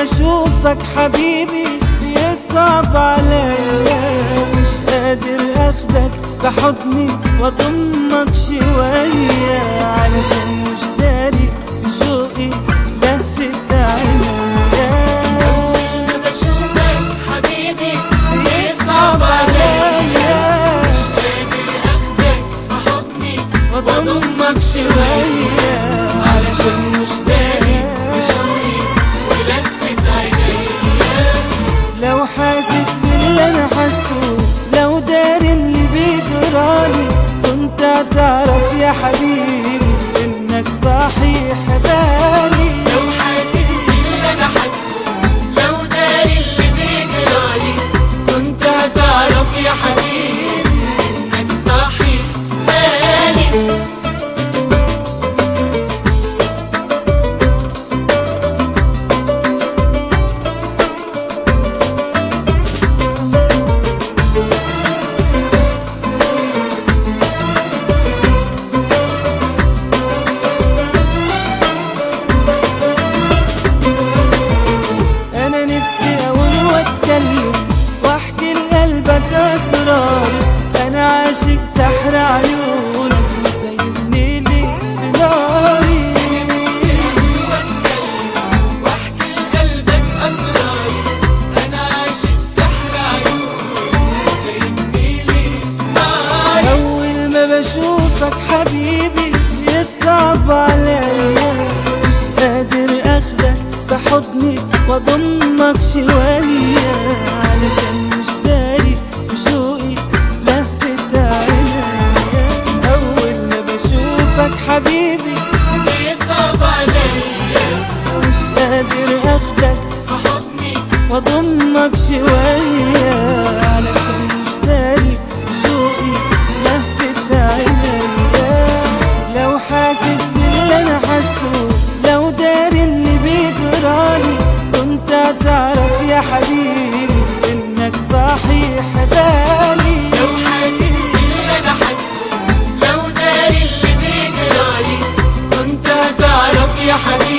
بشوفك حبيبي بيصعب عليا مش قادر اخدك بحضني واضمك شوية علشان مش داري بشوقي لفت عينيا أول ما بشوفك حبيبي بيصعب عليا مش قادر اخدك في حضني واضمك شوية علشان مش داري بشوقي ولفت عينيا لو حاسس باللي انا حاسه لو داري اللي بيجرالي كنت هتعرف يا حبيبي انك صحيح بالي لو حاسس باللي انا حاسه لو داري اللي بيجرالي كنت هتعرف يا حبيبي انك صاحي بالي انا نفسي اقول واتكلم واحكي لقلبك اسراري انا عاشق سحر عيونك وسايبني لي في ناري واحكي لقلبك اسراري انا عاشق سحر عيونك سايبني لي ناري اول ما بشوفك حبيبي يصعب عليا مش قادر اخدك بحضني واضمك شوية علشان مش داري بشوقي لفت عينيا اول ما بشوفك حبيبي بيصعب عليا مش قادر اخدك في حضني واضمك شوية علشان مش داري بشوقي لفت عينيا لو حاسس باللي انا حاسه لو داري اللي بيجرالي كنت هتعرف يا حبيبي انك صحيح بالي لو حاسس باللي انا حاسه لو داري اللي بيجرالي كنت هتعرف يا حبيبي